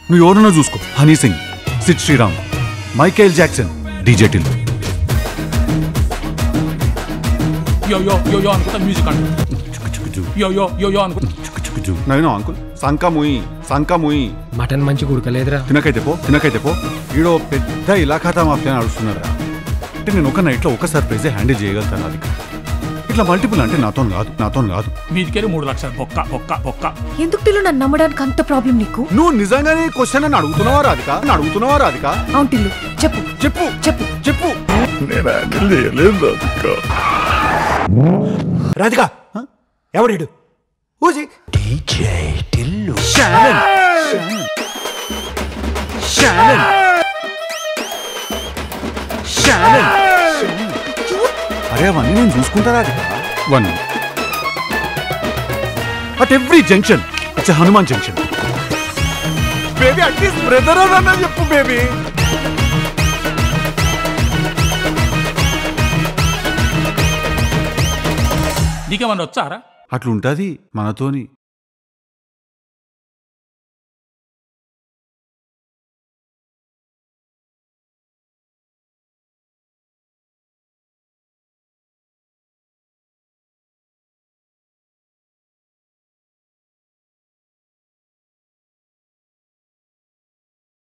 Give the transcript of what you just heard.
నువ్వు ఎవరన్నా చూసుకో Honey Singh Sid Sriram Michael Jackson DJ టిల్ యో యో యో యో అనుకుంటా మ్యూజిక్ అంట యో యో యో యో అనుకుంటా నవీనో అంకుల్ సంకా ముయి సంకా ముయి మటన్ మంచి ఉడకలేదురా తినకైతే పో తినకైతే పో ఈడో పెద్ద ఇలాఖాతా మాఫియా నడుస్తున్నారా అంటే నేను ఒక నైట్లో ఒక సర్ప్రైజే హ్యాండిల్ చేయగలుగుతాను అది ఇట్లా మల్టిపుల్ అంటే నాతో కాదు నాతో కాదు వీటికెళ్ళి మూడు లక్షలు బొక్క బొక్క బొక్క ఎందుకు టిల్లు నన్ను నమ్మడానికి అంత ప్రాబ్లం నీకు నువ్వు నిజంగానే క్వశ్చన్ అని అడుగుతున్నావా రాధిక నన్ను అడుగుతున్నావా రాధిక అవును టిల్లు చెప్పు చెప్పు చెప్పు చెప్పు రాధిక ఎవడీడు ఊసి షానన్ షానన్ షానన్ అరే అవన్నీ నేను చూసుకుంటా Radhika one at every junction it's Hanuman junction baby atleast brother అన్న చెప్పు బేబీ నీకేమన్నా వచ్చారా అట్లుంటది మనతోని